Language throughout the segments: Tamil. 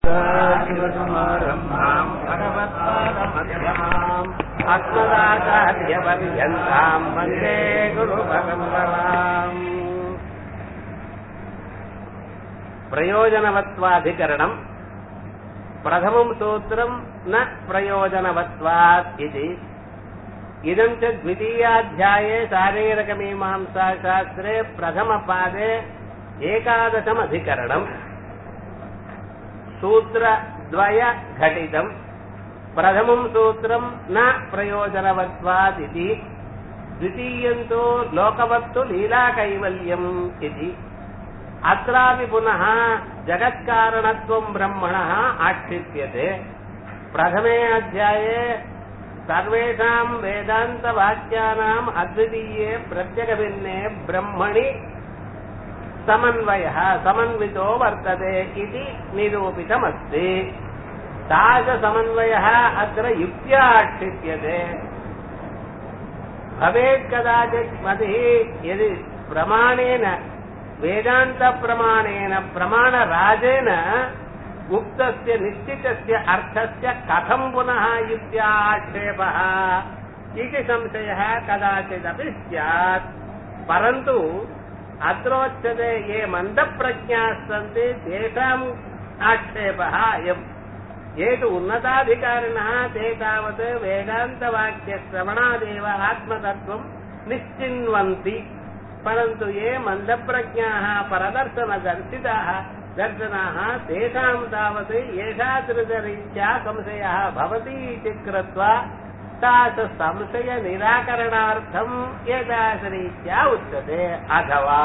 शिवसमारम्भाम् भगवत्पादमध्यमाम् अस्मदाचार्यपर्यन्ताम् वन्दे गुरुपरम्पराम् प्रयोजनवत्वाधिकरणम् प्रथमम् सूत्रम् न प्रयोजनवत्वात् इति इदम् च द्वितीयाध्याये शारीरकमीमांसाशास्त्रे प्रथमपादे एकादशमधिकरणम् सूत्रद्वय घटितम् प्रथमम् सूत्रम् न प्रयोजनवत्वादिति द्वितीयम् तु लोकवत्तु लीलाकैवल्यम् इति अत्रापि पुनः जगत्कारणत्वम् ब्रह्मणः आक्षिप्यते प्रथमे अध्याये सर्वेषाम् वेदान्तवाक्यानाम् अद्वितीये प्रत्यगभिन्ने ब्रह्मणि समन्वयः समन्वितो वर्तते इति निरूपितमस्ति तादृशसमन्वयः अत्र युक्त्या आक्षिप्यते भवेत् कदाचित् मतिः यदि प्रमाणेन वेदान्तप्रमाणेन प्रमाणराजेन उक्तस्य निश्चितस्य अर्थस्य कथम् पुनः युक्त्या आक्षेपः इति संशयः कदाचिदपि स्यात् परन्तु अत्रोच्यते ये मन्दप्रज्ञाः सन्ति तेषाम् आक्षेपः अयम् ये तु उन्नताधिकारिणः ते तावत् वेदान्तवाक्यश्रवणादेव आत्मतत्त्वम् निश्चिन्वन्ति परन्तु ये मन्दप्रज्ञाः परदर्शनदर्शिताः दर्शनाः तेषाम् तावत् एषादृशरीत्या संशयः भवति इति कृत्वा तादृशसंशयनिराकरणार्थम् एतादृशरीत्या उच्यते अथवा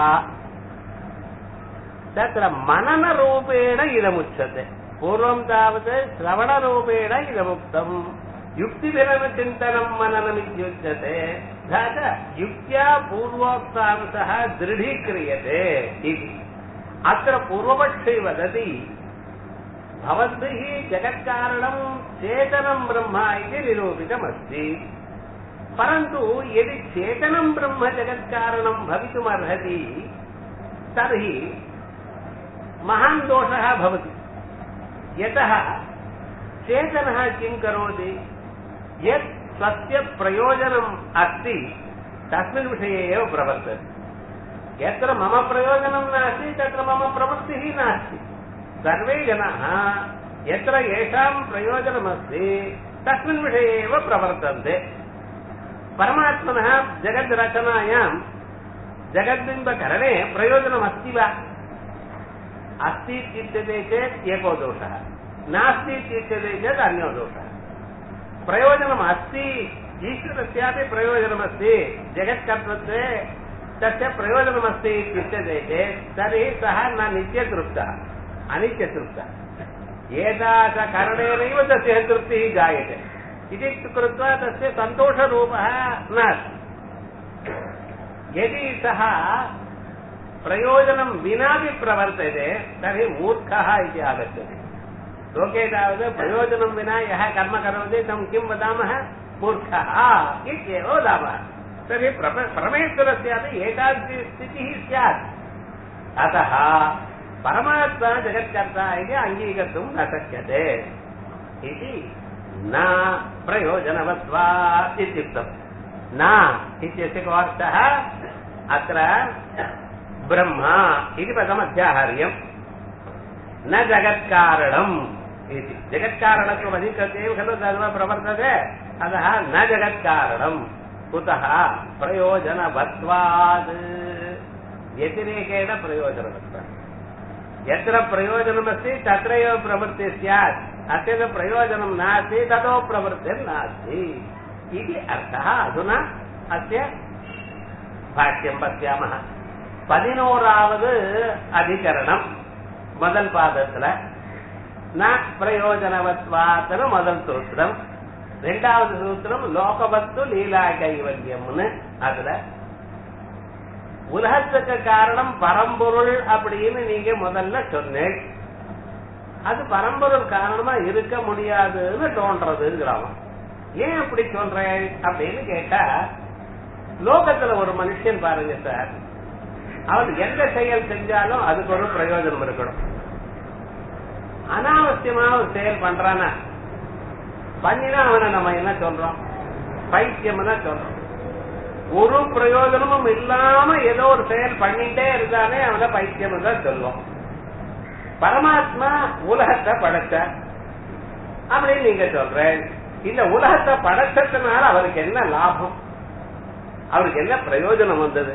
तत्र मननरूपेण इदमुच्यते पूर्वम् तावत् श्रवणरूपेण इदमुक्तम् युक्तिभिरनुचिन्तनम् मननमित्युच्यते तथा च युक्त्या पूर्वोक्तांशः दृढीक्रियते इति अत्र पूर्वपक्षे वदति भवद्भिः जगत्कारणम् चेतनम् ब्रह्म इति निरूपितमस्ति परन्तु यदि चेतनम् ब्रह्म जगत्कारणम् भवितुमर्हति तर्हि महान् दोषः भवति यतः चेतनः किं करोति यत् स्वस्य प्रयोजनम् अस्ति तस्मिन् विषये एव प्रवर्तते यत्र मम प्रयोजनं नास्ति तत्र मम प्रवृत्तिः नास्ति सर्वे जनाः यत्र येषां प्रयोजनमस्ति तस्मिन् विषये एव प्रवर्तन्ते परमात्मनः जगद्रचनायां जगद्बिम्बकरणे प्रयोजनमस्ति वा अस्ति इत्युच्यते चेत् एको दोषः नास्ति इत्युच्यते चेत् अन्यो दोषः प्रयोजनम् अस्ति ईश्वरस्यापि प्रयोजनमस्ति जगत्कर्तृत्वे तस्य प्रयोजनमस्ति इत्युच्यते चेत् तर्हि सः न नित्यतृप्तः अनित्यतृप्तः एतादृशकरणेनैव तस्य तृप्तिः जायते इति कृत्वा तस्य सन्तोषरूपः नास्ति यदि सः प्रयोजनं विनापि प्रवर्तते तर्हि मूर्खः इति आगच्छति लोके तावत् प्रयोजनं विना यः कर्म करोति तं किं वदामः मूर्खः इत्येव वदामः तर्हि परमेश्वरस्यापि एतादृशी स्थितिः स्यात् अतः परमात्मा जगत्कर्ता इति अङ्गीकर्तुं न शक्यते इति न प्रयोजनवत्वा इत्युक्तम् न इत्यस्य को अर्थः अत्र ब्रह्म इति पदमध्याहार्यम् न जगत्कारणम् इति जगत्कारणत्वम् अधिकृत्य एव खलु तद् प्रवर्तते अतः न जगत्कारणम् कुतः प्रयोजनवत्वात् व्यतिरेकेण प्रयोजनवत्वात् यत्र प्रयोजनमस्ति तत्रैव प्रवृत्तिः स्यात् अस्य तु प्रयोजनं नास्ति ततो प्रवृत्तिर्नास्ति इति अर्थः अधुना अस्य भाष्यं पश्यामः பதினோராவது அதிகரணம் முதல் பாதத்துல ந பிரயோஜனவத்வாத்தன முதல் சூத்திரம் ரெண்டாவது சூத்திரம் லோகவத்து லீலா கைவல்யம்னு அதுல உலகத்துக்கு காரணம் பரம்பொருள் அப்படின்னு நீங்க முதல்ல சொன்னேன் அது பரம்பொருள் காரணமா இருக்க முடியாதுன்னு தோன்றதுங்கிறாங்க ஏன் அப்படி சொல்றேன் அப்படின்னு கேட்டா லோகத்துல ஒரு மனுஷன் பாருங்க சார் அவன் எந்த செயல் செஞ்சாலும் அதுக்கு ஒரு பிரயோஜனம் இருக்கணும் அனாவசியமா ஒரு செயல் பண்றானா பண்ணினா அவனை நம்ம என்ன சொல்றோம் பைத்தியம் தான் சொல்றோம் ஒரு பிரயோஜனமும் இல்லாம ஏதோ ஒரு செயல் பண்ணிட்டே இருந்தானே அவனை பைத்தியம் தான் சொல்லுவோம் பரமாத்மா உலகத்தை படைச்ச அப்படின்னு நீங்க சொல்றேன் இந்த உலகத்தை படைச்சதுனால அவருக்கு என்ன லாபம் அவருக்கு என்ன பிரயோஜனம் வந்தது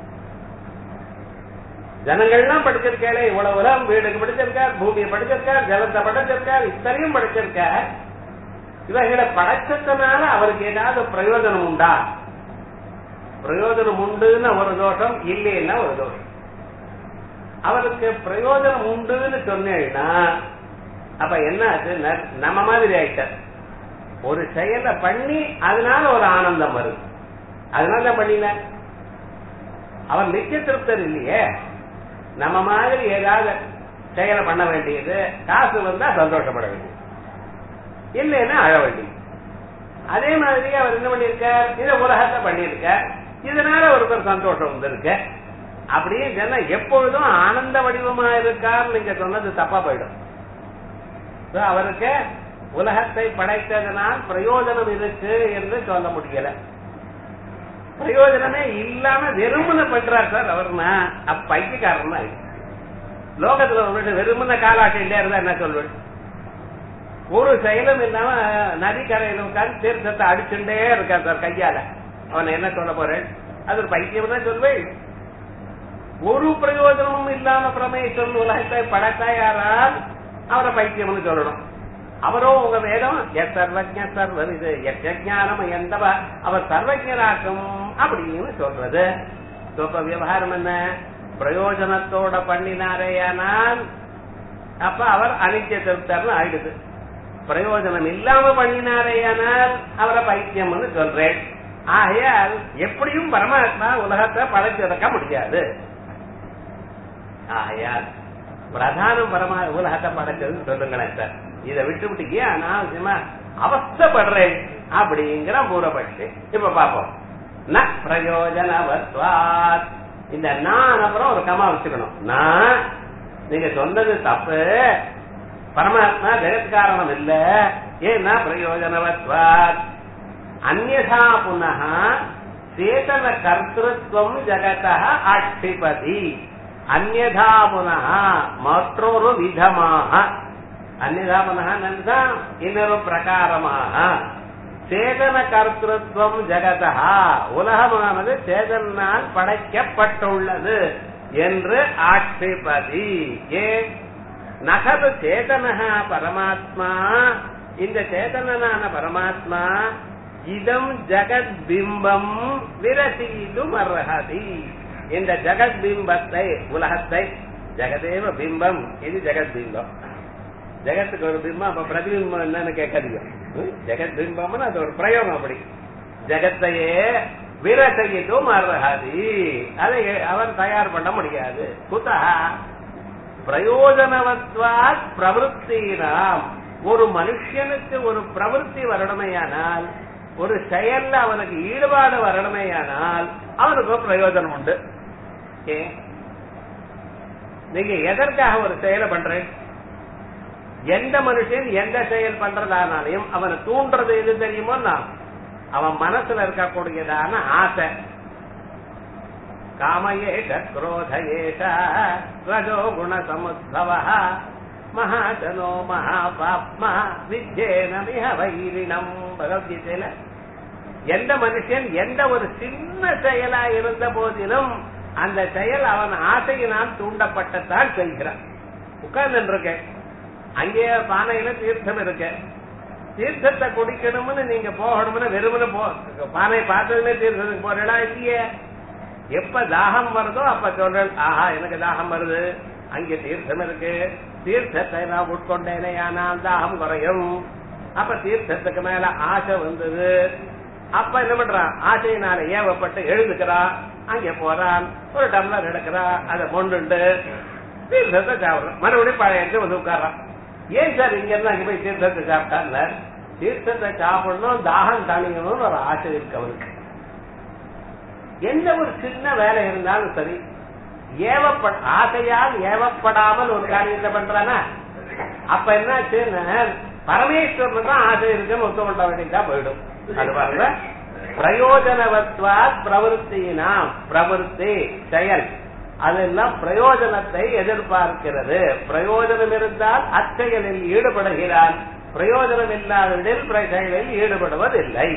ஜனங்கள்லாம் படிச்சிருக்காரு இவ்வளவு உலகம் வீடுக்கு படிச்சிருக்கார் பூமியை படிச்சிருக்கார் ஜலத்தை படைச்சிருக்கார் இத்தனையும் படிச்சிருக்கார் இவர்களை படைச்சதுனால அவருக்கு ஏதாவது பிரயோஜனம் உண்டா பிரயோஜனம் உண்டுன்னு ஒரு தோஷம் இல்லைன்னா ஒரு தோஷம் அவருக்கு பிரயோஜனம் உண்டுன்னு சொன்னேன்னா அப்ப என்ன ஆச்சு ந- நம்ம மாதிரி ஆயிட்டார் ஒரு செயலை பண்ணி அதனால ஒரு ஆனந்தம் வருது அதனால தான் பண்ணின அவன் நித்திய திருப்தர் இல்லையே நம்ம மாதிரி ஏதாவது செயலை பண்ண வேண்டியது காசு வந்தா சந்தோஷப்பட வேண்டியது இல்லைன்னா அழ வேண்டியது அதே மாதிரி அவர் என்ன பண்ணியிருக்கார் இந்த உலகத்தை பண்ணியிருக்கார் இதனால ஒருத்தர் சந்தோஷம் வந்திருக்கு அப்படியே சொன்னா எப்பொழுதும் ஆனந்த வடிவமா இருக்கார் நீங்க சொன்னது தப்பா போயிடும் So, அவருக்கு உலகத்தை படைத்ததனால் பிரயோஜனம் இருக்கு என்று சொல்ல முடியல பிரயோஜனமே இல்லாம வெறுமனை பண்றார் சார் அவர்னா அப்ப பைத்தியக்காரன் தான் லோகத்துல ஒரு வெறுமனை காலாட்டிலே இருந்தா என்ன சொல்வது ஒரு செயலும் இல்லாம நதிக்கரையில உட்கார்ந்து தீர்த்தத்தை அடிச்சுட்டே இருக்கான் சார் கையால அவனை என்ன சொல்ல போறேன் அது ஒரு பைத்தியம் தான் சொல்வேன் ஒரு பிரயோஜனமும் இல்லாம பிரமேசம் உலகத்தை படைத்தாயாரால் அவரை பைத்தியம்னு சொல்லணும் அவரோ உங்க வேதம் எஸ் சர்வஜ சர்வர் இது யஜானம் எந்தவ அவர் சர்வஜராக்கும் அப்படின்னு சொல்றது So, இப்ப விவகாரம் என்ன பிரயோஜனத்தோட பண்ணினாரேயானால் அப்ப அவர் அனித்திய திருப்தர்னு ஆயிடுது பிரயோஜனம் இல்லாம பண்ணினாரேயானால் அவரை பைத்தியம்னு சொல்றேன் ஆகையால் எப்படியும் பரமாத்மா உலகத்தை படைச்சிருக்க முடியாது ஆகையால் பிரதானம் பரமா உலகத்தை படைச்சதுன்னு சொல்லுங்களேன் சார் இதை விட்டு விட்டு ஏன் அனாவசியமா அவஸ்தப்படுறேன் அப்படிங்கிற பூரப்பட்டு இப்ப பாப்போம் ந பிரயோஜனவத்வாத் இந்த நான் அப்புறம் ஒரு கமா வச்சுக்கணும் நான் நீங்க சொன்னது தப்பு பரமாத்மா ஜெகத்காரணம் இல்ல ஏன்னா பிரயோஜனவத்வாத் அந்யதா புனः சேதன கர்த்தத்துவம் ஜகத ஆட்சிபதி அந்யதா புனः மற்றொரு விதமாக அந்யதா புனः நன்றா இன்னொரு பிரகாரமாக சேதன கர்த்தத்துவம் ஜகதா உலகமானது சேதனால் படைக்கப்பட்டுள்ளது என்று ஆட்சிபதி ஏன் நகது சேதனஹா பரமாத்மா இந்த சேதனனான பரமாத்மா இதம் ஜகத் பிம்பம் விரசீதும் அர்ஹதி இந்த ஜகத் பிம்பத்தை உலகத்தை ஜெகதேவ பிம்பம் இது ஜெகத் பிம்பம் ஜெகத்துக்கு ஒரு பிம்பம் அப்ப பிரதிபிம்பம் என்னன்னு கேட்காதீங்க ம்? ஜெகத் பிம்பம்னு அது ஒரு பிரயோகம் அப்படி ஜெகத்தையே விரசையிட்டும் அர்ஹதி அதை அவன் தயார் பண்ண முடியாது குத்தா பிரயோஜனவத்வாத் பிரவருத்தினாம் ஒரு மனுஷனுக்கு ஒரு பிரவருத்தி வரணுமையானால் ஒரு செயல்ல அவனுக்கு ஈடுபாடு வரணுமையானால் அவனுக்கு பிரயோஜனம் உண்டு ஏன் நீங்க எதற்காக ஒரு செயலை பண்றேன் எந்த மனுஷன் எந்த செயல் பண்றதானாலையும் அவனை தூண்டுறது எது தெரியுமோ நான் அவன் மனசுல இருக்கக்கூடியதான ஆசை காமயேஷ குரோதயேஷ ரஜோ குண சமுத்பவ மகாஜனோ மகாபாப்மா வித்யேனமிஹ வைரிணம் பகவத்கீதையில எந்த மனுஷன் எந்த ஒரு சின்ன செயலா இருந்த போதிலும் அந்த செயல் அவன் ஆசையினால் தூண்டப்பட்டத்தான் செய்கிறான் உட்கார்ந்து இருக்கேன் அங்கேயே பானையில தீர்த்தம் இருக்கு தீர்த்தத்தை குடிக்கணும்னு நீங்க போகணும்னு வெறுமனு போ பானை பார்த்ததுமே தீர்த்தத்துக்கு போறா இல்லையே எப்ப தாகம் வருதோ அப்ப சொல்றேன் ஆஹா எனக்கு தாகம் வருது அங்கே தீர்த்தம் இருக்கு தீர்த்தத்தை நான் உட்கொண்டேனே ஆனால் தாகம் குறையும் அப்ப தீர்த்தத்துக்கு மேல ஆசை வந்தது அப்ப என்ன பண்றான் ஆசையினால ஏவப்பட்டு எழுதுக்கிறான் அங்கே போறான் ஒரு டம்ளர் எடுக்கிறான் அதை கொண்டுண்டு தீர்த்தத்தை சாப்பிடுறான் மறுபடியும் பழைய எடுத்து வந்து உட்கார்றான் ஏன் சார் இங்க இருந்து அங்க போய் தீர்த்தத்தை சாப்பிட்டாங்க தீர்த்தத்தை சாப்பிடணும் தாகம் தணியணும்னு ஒரு ஆசை இருக்கு அவருக்கு எந்த ஒரு சின்ன வேலை இருந்தாலும் சரி ஏவப்பட ஆசையால் ஏவப்படாமல் ஒரு காரியத்தை பண்றானா அப்ப என்னாச்சுன்னா பரமேஸ்வரனுக்கு தான் ஆசை இருக்குன்னு ஒத்துக்கொண்ட வேண்டியதா போயிடும் அது பாருங்க பிரயோஜனவத்வாத் பிரவருத்தினாம் பிரவருத்தி செயல் அதெல்லாம் பிரயோஜனத்தை எதிர்பார்க்கிறது பிரயோஜனம் இருந்தால் அச்செயலில் ஈடுபடுகிறான் பிரயோஜனம் இல்லாததில் செயலில் ஈடுபடுவதில்லை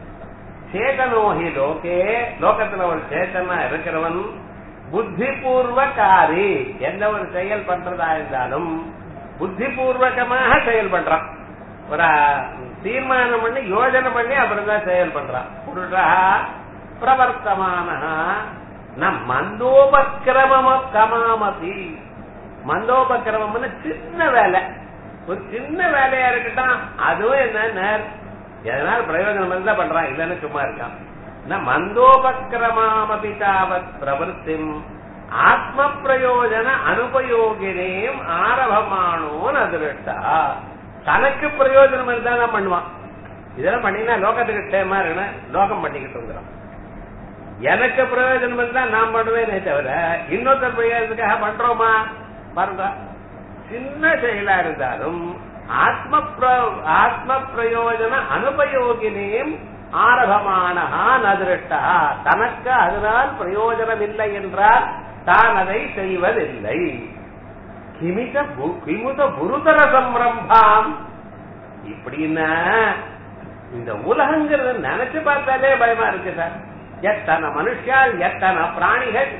சேதனோஹி லோகே லோகத்துல ஒரு சேத்தனா இருக்கிறவன் புத்திபூர்வகாரி எந்த ஒரு செயல் பண்றதா இருந்தாலும் புத்திபூர்வகமாக செயல் பண்றான் ஒரு தீர்மானம் பண்ணி யோஜனை பண்ணி அப்புறம் தான் செயல் பண்றான் புருஷா பிரவர்த்தமான நம் மந்தோபக்கிரமம கமாமதி மந்தோபக்கிரமம்னு சின்ன வேலை ஒரு சின்ன வேலையா இருக்கட்டும் அதுவும் என்ன எதனால பிரயோஜனம் இருந்தா பண்றான் இல்லன்னு சும்மா இருக்கான் மந்தோபக்கிரமாமபி தாவத் பிரவருத்திம் ஆத்ம பிரயோஜன அனுபயோகினேம் ஆரம்பமானோன்னு அதிருட்டா தனக்கு பிரயோஜனம் இருந்தா தான் பண்ணுவான் இதெல்லாம் பண்ணினா லோகத்துக்கு க்ஷேமா இருக்கணும் லோகம் பண்ணிக்கிட்டு இருக்கிறோம் எனக்கு பிரயோஜனம் இருந்தா நான் பண்ணுவேனே தவிர இன்னொருத்தர் பிரயோஜனத்துக்காக பண்றோமா பாருங்க சின்ன செயலா இருந்தாலும் ஆத்ம ஆத்ம பிரயோஜன அனுபயோகினேயும் ஆரம்பமானஹா நதிருட்டா தனக்கு அதனால் பிரயோஜனம் இல்லை என்றால் தான் அதை செய்வதில்லை கிமித கிமுத குருதர சம்ரம்பாம் இப்படின்னா இந்த உலகங்கிறது நினைச்சு பார்த்தாலே பயமா இருக்கு சார் எத்தனை மனுஷால் எத்தனை பிராணிகள்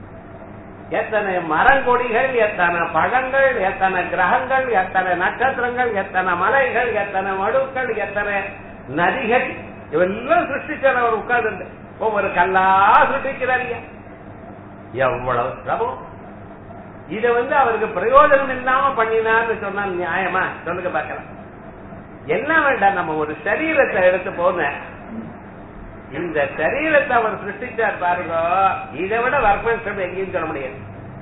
எத்தனை மரங்கொடிகள் எத்தனை பழங்கள் எத்தனை கிரகங்கள் எத்தனை நட்சத்திரங்கள் எத்தனை மலைகள் எத்தனை மடுக்கள் எத்தனை நதிகள் இவெல்லாம் சிருஷ்டிச்சார் அவர் உட்கார்ந்து ஒவ்வொரு கல்லா சிருஷ்டிக்கிறார் எவ்வளவு சிரமம் இத வந்து அவருக்கு பிரயோஜனம் இல்லாம பண்ணினார்னு சொன்னா நியாயமா சொல்லுங்க பாக்கலாம் என்ன வேண்டாம் நம்ம ஒரு சரீரத்தை எடுத்து போன இந்த சரீரத்தை அவர் சிருஷ்டிச்சார் பாருங்க இதை விட வர்மன்ஷம் எங்கேயும் சொல்ல முடியாது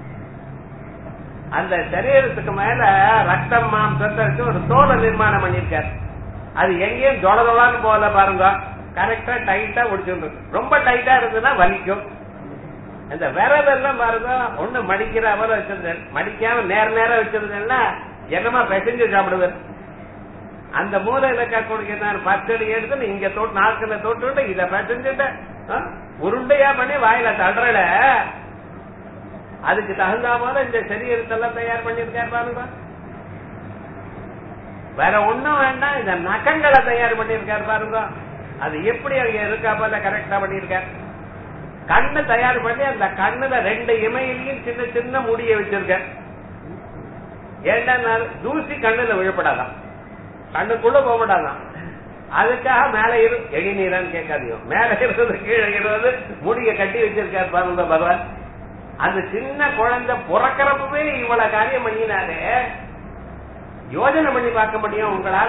அந்த சரீரத்துக்கு மேல ரத்தம் மாம்சத்தை வச்சு ஒரு தோலை நிர்மாணம் பண்ணிருக்காரு அது எங்கேயும் ஜொலதொலான்னு போல பாருங்க கரெக்டா டைட்டா முடிச்சுட்டு ரொம்ப டைட்டா இருந்ததுன்னா வலிக்கும் இந்த விரதெல்லாம் பாருங்க ஒண்ணு மடிக்கிற அவரை வச்சிருந்தேன் மடிக்காம நேர நேரம் வச்சிருந்தேன்னா என்னமா பெசஞ்சு சாப்பிடுவேன் அந்த மூலையில இருக்கக்கூடிய நான் பச்சடி எடுத்து இங்க தொட்டு நாக்குல தொட்டு இத பெசஞ்சுட்ட உருண்டையா பண்ணி வாயில தள்ளுறல அதுக்கு தகுந்த போல இந்த சரீரத்தெல்லாம் தயார் பண்ணிருக்காரு பாருங்க வேற ஒண்ணும் வேண்டாம் இந்த நகங்களை தயார் பண்ணிருக்காரு பாருங்க அது எப்படி அங்க இருக்கா போல கரெக்டா பண்ணிருக்காரு கண்ணு தயார் பண்ணி அந்த கண்ணுல ரெண்டு இமையிலையும் சின்ன சின்ன முடிய வச்சிருக்க ஏன்னா தூசி கண்ணுல விழப்படாதான் கண்ணுக்குள்ள போகப்படாதான் அதுக்காக மேல இரு எழிநீரான்னு கேட்காதீங்க மேல இருக்கிறது கீழே இருக்கிறது முடிய கட்டி வச்சிருக்காரு பாருங்க பகவான் அந்த சின்ன குழந்தை புறக்கிறப்பவே இவ்வளவு காரியம் பண்ணினாலே யோஜனை பண்ணி பார்க்க முடியும் உங்களால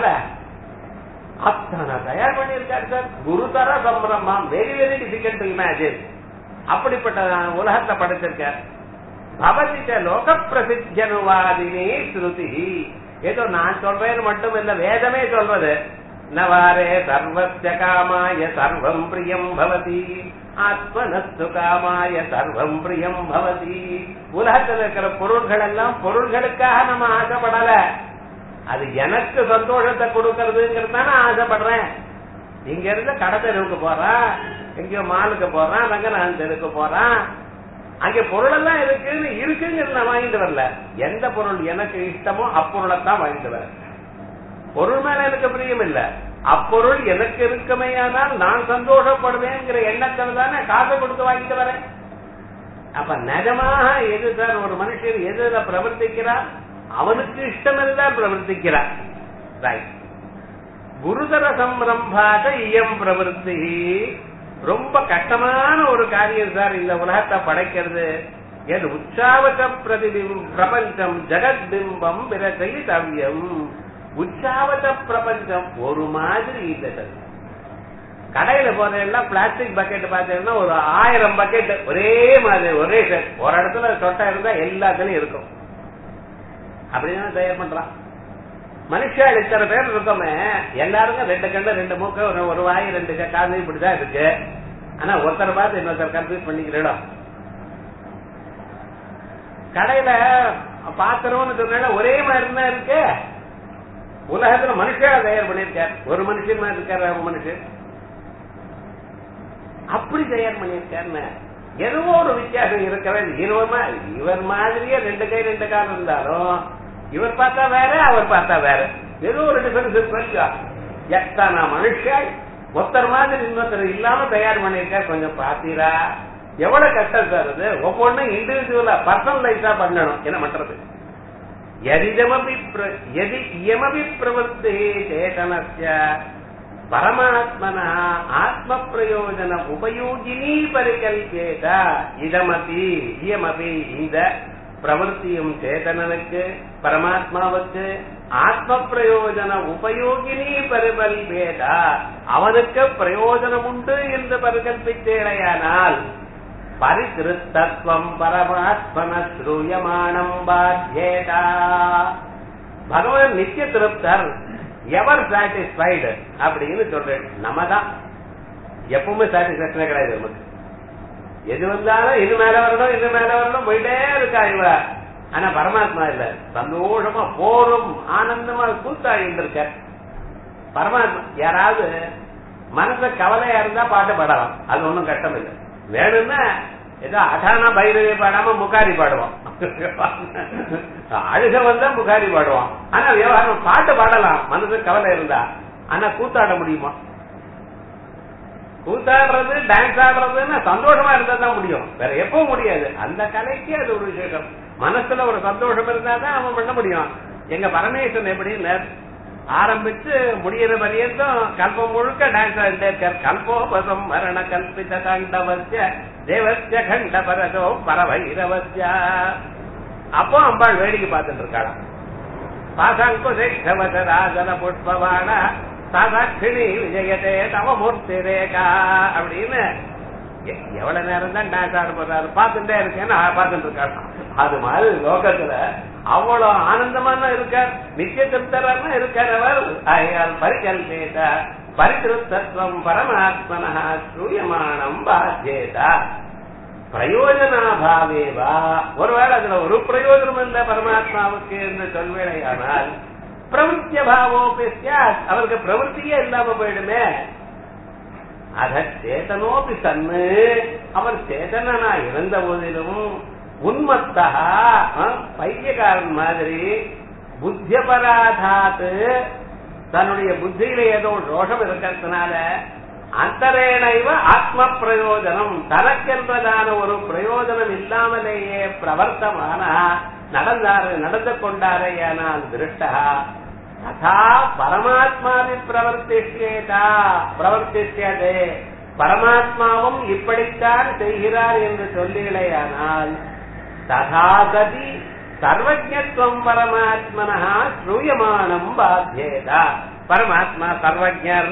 அத்தனை தயார் பண்ணியிருக்காரு சார் குருதர சம்பிரமம் very very difficult to imagine அப்படிப்பட்ட உலகத்தை படைச்சிருக்கார் பவதிச்ச லோக பிரசித்தனுவாதினே ஸ்ருதி ஏதோ நான் சொல்றேன்னு மட்டும் இல்ல வேதமே சொல்றது நவாரே சர்வஸ்ய காமாய சர்வம் பிரியம் பவதி ஆத்மனஸ்து காமாய சர்வம் பிரியம் பவதி உலகத்தில் இருக்கிற பொருள்கள் எல்லாம் பொருள்களுக்காக நம்ம ஆசைப்படல அது எனக்கு சந்தோஷத்தை கொடுக்கறதுங்கிறது தானே ஆசைப்படுறேன் இங்க இருந்து கடை தெருவுக்கு போறான் எங்கேயோ மாலுக்கு போறான் ரங்கநாதன் தெருவுக்கு போறான் அங்க பொருள் எல்லாம் இருக்குன்னு இருக்குங்கிறது நான் வாங்கிட்டு வரல எந்த பொருள் எனக்கு இஷ்டமோ அப்பொருளைத்தான் வாங்கிட்டு வரேன் பொருள் மேல எனக்கு பிரியம் இல்ல அப்பொருள் எனக்கு இருக்குமேயானால் நான் சந்தோஷப்படுவேங்கிற எண்ணத்தில் தானே காசை கொடுத்து வாங்கிட்டு வரேன் அப்ப நிஜமாக எது சார் ஒரு மனுஷன் எதுல பிரவர்த்திக்கிறார் அவனுக்கு இஷ்டம் இருந்தால் பிரவர்த்திக்கிறார் ரைட் குருதர சம்ரம்பாத இயம் பிரவருத்தி ரொம்ப கஷ்டமான ஒரு காரியம் சார் இந்த உலகத்தை படைக்கிறது எது உற்சாவத பிரதிபிம் பிரபஞ்சம் ஜெகத்பிம்பம் விரதை தவ்யம் உற்சாவத பிரபஞ்சம் ஒரு மாதிரி இல்லை கடையில போறதெல்லாம் பிளாஸ்டிக் பக்கெட் பார்த்தீங்கன்னா ஒரு ஆயிரம் பக்கெட் ஒரே மாதிரி ஒரே செட் ஒரு இடத்துல சொட்டா இருந்தா எல்லாத்துலயும் இருக்கும் அப்படிதான் தயார் பண்றான் மனுஷன் இத்தனை பேர் இருக்கோமே எல்லாருக்கும் ரெண்டு கண்ணு ரெண்டு மூக்கு ஒரு ஒரு வாய் ரெண்டு காது இப்படிதான் இருக்கு ஆனா ஒருத்தர் பார்த்து இன்னொருத்தர் கன்ஃபியூஸ் பண்ணிக்கிறோம் கடையில பாத்திரம்னு சொன்னா ஒரே மாதிரி தான் இருக்கு உலகத்துல மனுஷன் தயார் பண்ணியிருக்கார் ஒரு மனுஷன் மாதிரி இருக்காரு ஒரு மனுஷன் அப்படி தயார் பண்ணியிருக்காருன்னு ஏதோ ஒரு வித்தியாசம் இருக்கவே இவர் மா- இவர் மாதிரியே ரெண்டு கை ரெண்டு கால் இருந்தாலும் இவர் பார்த்தா வேற அவர் பார்த்தா வேற ஏதோ ஒரு டிஃபரன்ஸ் இருக்கா எத்தனை மனுஷன் ஒருத்தர் மாதிரி இன்னொருத்தர் இல்லாம தயார் பண்ணியிருக்கார் கொஞ்சம் பாத்தீரா எவ்வளவு கஷ்டம் சார் அது ஒவ்வொன்றும் இண்டிவிஜுவலா பர்சனலைஸா பண்ணணும் என்ன பண்றது எதிதமபி பிர- எதி இயமபி பிரவருத்தி சேதனஸ்ய பரமாத்மன ஆத்ம பிரயோஜன உபயோகினி பரிகல்பேத இதமபி இயமபி இந்த பிரவருத்தியும் சேதனனுக்கு பரமாத்மாவுக்கு ஆத்ம பிரயோஜன உபயோகினி பரிகல்பேத அவனுக்கு பிரயோஜனம் உண்டு என்று பரிகல்பித்தேடையானால் பரிகிருத்தத்வம் பரமாத்மன ஸ்ரூயமானம் பாத்தியேதா பகவான் நித்திய திருப்தர் எவர் சாட்டிஸ்பைடு அப்படின்னு சொல்றேன் நம்ம தான் எப்பவுமே சாட்டிஸ்பேக்ஷனே கிடையாது நமக்கு எது வந்தாலும் இது மேல வரணும் இது மேல வரணும் போயிட்டே இருக்கா இவ ஆனா பரமாத்மா இல்ல சந்தோஷமா போரும் ஆனந்தமா கூத்தாடிட்டு இருக்க பரமாத்மா யாராவது மனச கவலையா இருந்தா பாட்டு பாடலாம் அது ஒண்ணும் கஷ்டம் இல்லை வேணும்னா ஏதோ அடானா பைரவி பாடாம முகாரி பாடுவான் அழுக வந்தா முகாரி பாடுவான் ஆனா விவகாரம் பாட்டு பாடலாம் மனசு கவலை இருந்தா ஆனா கூத்தாட முடியுமா கூத்தாடுறது டான்ஸ் ஆடுறதுன்னா சந்தோஷமா இருந்தா தான் முடியும் வேற எப்பவும் முடியாது அந்த கலைக்கு அது ஒரு விசேஷம் மனசுல ஒரு சந்தோஷம் இருந்தா தான் அவன் பண்ண முடியும் எங்க பரமேஸ்வரன் எப்படின்னு ஆரம்பிச்சு முடியிற பரியந்தம் கல்பம் முழுக்க டான்ஸ் ஆடிட்டே இருக்கார் கல்போபசம் மரண கல்பித கண்டவசிய தேவசிய கண்ட பரதோ பரவைரவசிய அப்போ அம்பாள் வேடிக்கை பார்த்துட்டு இருக்காளாம் பாசாங்குஷவச ராஜன புஷ்பவான சாதாட்சிணி விஜயதே தவமூர்த்தி ரேகா அப்படின்னு எ- எவ்வளவு நேரம் தான் டான்ஸ் ஆட போறாரு பார்த்துட்டே இருக்கேன்னு பார்த்துட்டு இருக்காரு அது மாதிரி லோகத்துல அவ்வளவு ஆனந்தமா தான் இருக்கார் நித்திய திருப்தரா இருக்கார் அவர் ஆகையால் பரிகல்பேத பரிதிருத்தத்துவம் பரமாத்மனா சூயமானம் பாத்தியேதா பிரயோஜனாபாவேவா ஒருவேளை அதுல ஒரு பிரயோஜனம் இல்ல பரமாத்மாவுக்கு என்று சொல்வேடையானால் பிரவృత్య பாவோபி ஸ்யாத் அவருக்கு பிரவೃத்தியே இல்லாம போயிடுமே அத சேதனோபி சன்னு அவர் சேதனனா இருந்த போதிலும் உன்மத்தா பைத்தியக்காரன் மாதிரி புத்தியபராதாத்து தன்னுடைய புத்தியில ஏதோ தோஷம் இருக்கிறதுனால அந்தரேனைவ ஆத்ம பிரயோஜனம் தனக்கென்பதான ஒரு பிரயோஜனம் இல்லாமலேயே பிரவர்த்தமான நடந்தாரு நடந்து கொண்டாரேயானால் திருஷ்டா ததா பரமாத்மாவி பிரவர்த்திஷ்யேதா பிரவர்த்திஷ்யதே பரமாத்மாவும் இப்படித்தான் செய்கிறார் என்று சொல்லுகிறேயானால் ததாகதி சர்வஜத்துவம் பரமாத்மனா ஸ்ரூயமானம் பாத்தியேதா பரமாத்மா சர்வஜர்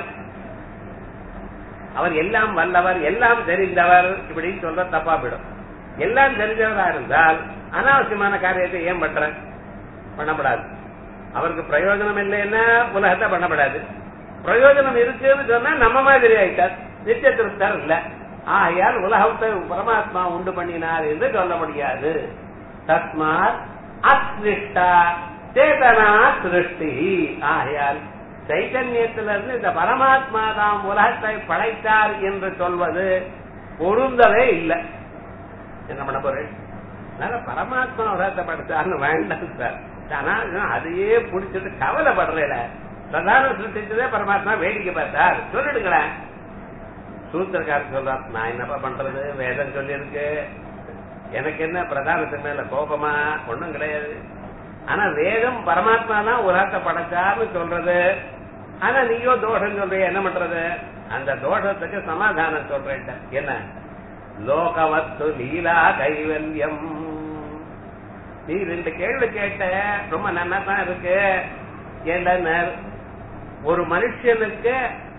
அவர் எல்லாம் வல்லவர் எல்லாம் தெரிந்தவர் இப்படின்னு சொல்ற தப்பா போயிடும் எல்லாம் தெரிஞ்சவரா இருந்தால் அனாவசியமான காரியத்தை ஏன் பண்ற பண்ணப்படாது அவருக்கு பிரயோஜனம் இல்லைன்னா உலகத்தை பண்ணப்படாது பிரயோஜனம் இருக்குன்னு சொன்னா நம்ம மாதிரி ஆயிட்டார் நித்திய திருப்தர் இல்ல ஆகையால் உலகத்தை பரமாத்மா உண்டு பண்ணினார் என்று சொல்ல முடியாது தஸ்மாத் அஸ்ருஷ்டா சேதனா சிருஷ்டி ஆகையால் சைத்தன்யத்திலிருந்து இந்த பரமாத்மா தாம் உலகத்தை படைத்தார் என்று சொல்வது பொருந்தவே இல்லை என்ன பண்ண போறேன் அதனால பரமாத்மா உலகத்தை படைத்தார்னு வேண்டாம் சார் ஆனா அதையே புடிச்சிட்டு கவலைப்படுறேன் பிரதான சிருஷ்டிச்சதே பரமாத்மா வேடிக்கை பார்த்தார் சொல்லிடுங்களேன் சூத்திரக்காரர் சொல்றார் நான் என்னப்பா பண்றது வேதம் சொல்லியிருக்கு எனக்கு என்ன பிரதானத்து மேல கோபமா ஒண்ணும் கிடையாது ஆனா வேதம் பரமாத்மா தான் உலகத்தை படைச்சார்னு சொல்றது ஆனா நீயோ தோஷம் சொல்றிய என்ன பண்றது அந்த தோஷத்துக்கு சமாதானம் சொல்றேன் என்ன லோகவத்து லீலா கைவல்யம் நீ ரெண்டு கேள்வி கேட்ட ரொம்ப நல்லா தான் இருக்கு ஏன்னா ஒரு மனுஷனுக்கு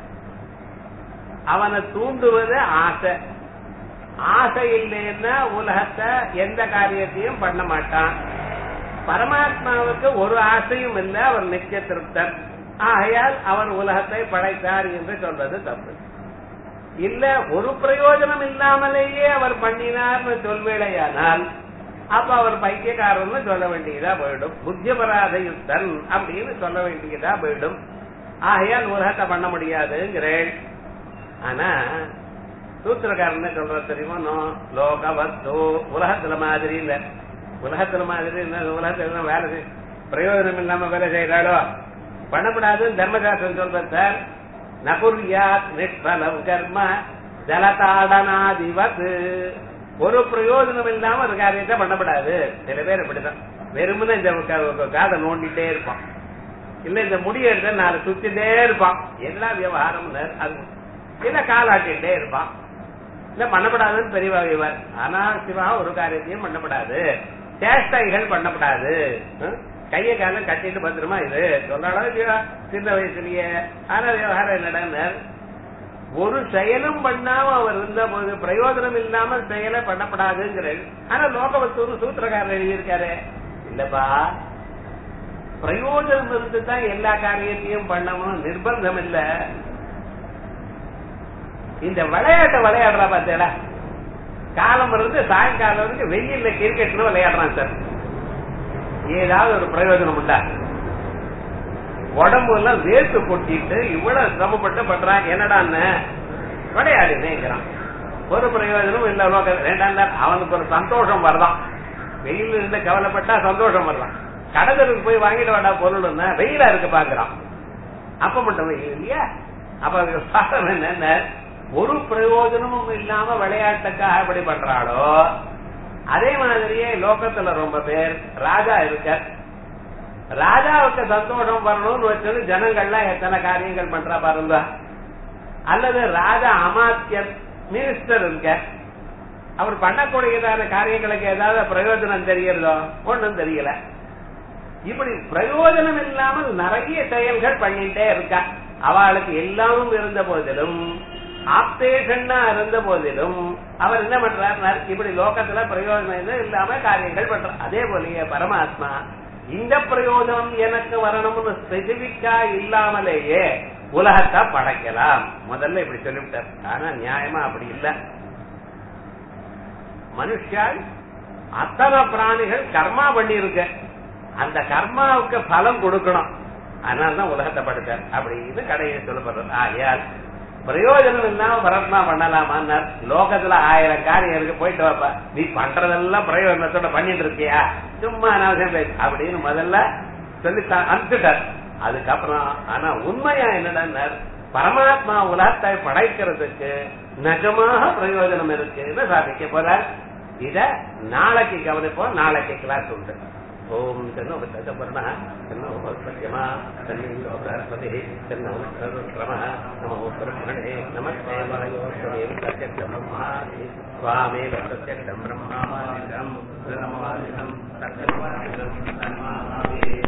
அவனை தூண்டுவது ஆசை ஆசை இல்லைன்னா உலகத்தை எந்த காரியத்தையும் பண்ண மாட்டான் பரமாத்மாவுக்கு ஒரு ஆசையும் இல்லை அவர் நித்திய திருப்தர் ஆகையால் அவர் உலகத்தை படைத்தார் என்று சொல்வது தப்பு இல்ல ஒரு பிரயோஜனம் இல்லாமலேயே அவர் பண்ணினார்னு சொல்வேளையானால் அப்ப அவர் பைத்தியக்காரன்னு சொல்ல வேண்டியதா போயிடும் புத்தியபராத யுத்தன் அப்படின்னு சொல்ல வேண்டியதா போயிடும் ஆகையால் உலகத்தை பண்ண முடியாதுங்கிறேன் ஆனா சூத்திரக்காரன் சொல்ற தெரியுமா நோ லோகவத்து உலகத்துல மாதிரி இல்ல உலகத்துல மாதிரி என்ன உலகத்துல வேலை செய் பிரயோஜனம் இல்லாம வேலை செய்யறாளோ பண்ணப்படாதுன்னு தர்மசாஸ்திரம் சொல்ற சார் நகுர்யாத் நிஷ்பலம் கர்ம ஜலதாடனாதிவத் ஒரு பிரயோஜனம் இல்லாம ஒரு காரியத்தை பண்ணப்படாது சில பேர் இப்படிதான் வெறுமனே இந்த காதை நோண்டிட்டே இருப்பான் இல்ல இந்த முடிய எடுத்த நாலு சுத்திட்டே இருப்பான் எல்லா விவகாரம் அது இல்ல காலாட்டிட்டே இருப்பான் இல்ல பண்ணப்படாதுன்னு பெரியவா இவர் ஆனா சிவா ஒரு காரியத்தையும் பண்ணப்படாது சேஷ்டைகள் பண்ணப்படாது கைய காலம் கட்டிட்டு பத்திரமா இது சொல்லலாம் சிவா சின்ன வயசுலயே ஆனா விவகாரம் என்னடா ஒரு செயலும் பண்ணாம அவர் இருந்த போது பிரயோஜனம் இல்லாம செயலை பண்ணப்படாதுங்கிறது ஆனா லோகவத்தூர் சூத்திரக்காரர் எழுதியிருக்காரு இல்லப்பா பிரயோஜனம் இருந்து தான் எல்லா காரியத்தையும் பண்ணணும் நிர்பந்தம் இல்ல இந்த விளையாட்டை விளையாடுறா பார்த்தேடா காலம் இருந்து சாயங்காலம் வரைக்கும் வெயில்ல கிரிக்கெட்னு விளையாடுறான் சார் ஏதாவது ஒரு பிரயோஜனம் உண்டா உடம்பு எல்லாம் வேர்த்து கொட்டிட்டு இவ்வளவு சிரமப்பட்டு பண்றான் என்னடான்னு விளையாடுனேங்கிறான் ஒரு பிரயோஜனம் இல்ல லோக ரெண்டாம் நாள் அவனுக்கு ஒரு சந்தோஷம் வரலாம் வெயில் இருந்து கவலைப்பட்டா சந்தோஷம் வரலாம் கடலுக்கு போய் வாங்கிட்டு வேண்டா பொருள்னா வெயிலா இருக்கு பாக்குறான் அப்ப மட்டும் வெயில் இல்லையா அப்ப சாதனம் என்னென்ன ஒரு பிரயோஜனமும் இல்லாம விளையாட்டுக்காக எப்படி பண்றாளோ அதே மாதிரியே லோகத்துல ரொம்ப பேர் ராஜா இருக்க ராஜாவுக்கு சந்தோஷம் வரணும்னு வச்சது ஜனங்கள்லாம் எத்தனை காரியங்கள் பண்றா பாருங்க அல்லது ராஜா அமாத்தியன் மினிஸ்டர் இருக்க அவர் பண்ணக்கூடியதான காரியங்களுக்கு ஏதாவது பிரயோஜனம் தெரியறதோ ஒண்ணும் தெரியல இப்படி பிரயோஜனம் இல்லாமல் நிறைய செயல்கள் பண்ணிட்டே இருக்கா அவளுக்கு எல்லாமும் இருந்த போதிலும் ஆப்டேஷன்னா இருந்த போதிலும் அவர் என்ன பண்றார் இப்படி லோகத்துல பிரயோஜனம் இல்லாம காரியங்கள் பண்றார் அதே போலயே பரமாத்மா இந்த பிரயோஜனம் எனக்கு வரணும்னு ஸ்பெசிபிக்கா இல்லாமலேயே உலகத்தை படைக்கலாம் முதல்ல இப்படி சொல்லிவிட்டார் ஆனா நியாயமா அப்படி இல்ல மனுஷால் அத்தனை பிராணிகள் கர்மா பண்ணி இருக்க அந்த கர்மாவுக்கு பலம் கொடுக்கணும் அதனாலதான் உலகத்தை படைச்சார் அப்படின்னு கடையை சொல்லப்படுறது ஆகையால் பிரயோஜனம் இல்லாம பரத்மா பண்ணலாமா லோகத்துல ஆயிரம் காரியம் இருக்கு போயிட்டு வாப்பா நீ பண்றதெல்லாம் பிரயோஜனத்தோட பண்ணிட்டு இருக்கியா சும்மா அனாவசியம் பேசு அப்படின்னு முதல்ல சொல்லி அனுப்பிச்சுட்டார் அதுக்கப்புறம் ஆனா உண்மையா என்னடா பரமாத்மா உலகத்தை படைக்கிறதுக்கு நிஜமாக பிரயோஜனம் இருக்குன்னு சாதிக்க போறார் இத நாளைக்கு கவனிப்போம் நாளைக்கு கிளாஸ் உண்டு ஓம் தன்னோபர்ண தன்னோபத்யமா தன்னிலோ பிரஸ்பதி தன்னோபரம நமோ பிரம்மணே நமஸ்தே மலையோஷமேவ சத்யம் பிரம்மாதி சுவாமேவ சத்யம் பிரம்மாதிகம் பிரம்மாதிகம் சத்யம்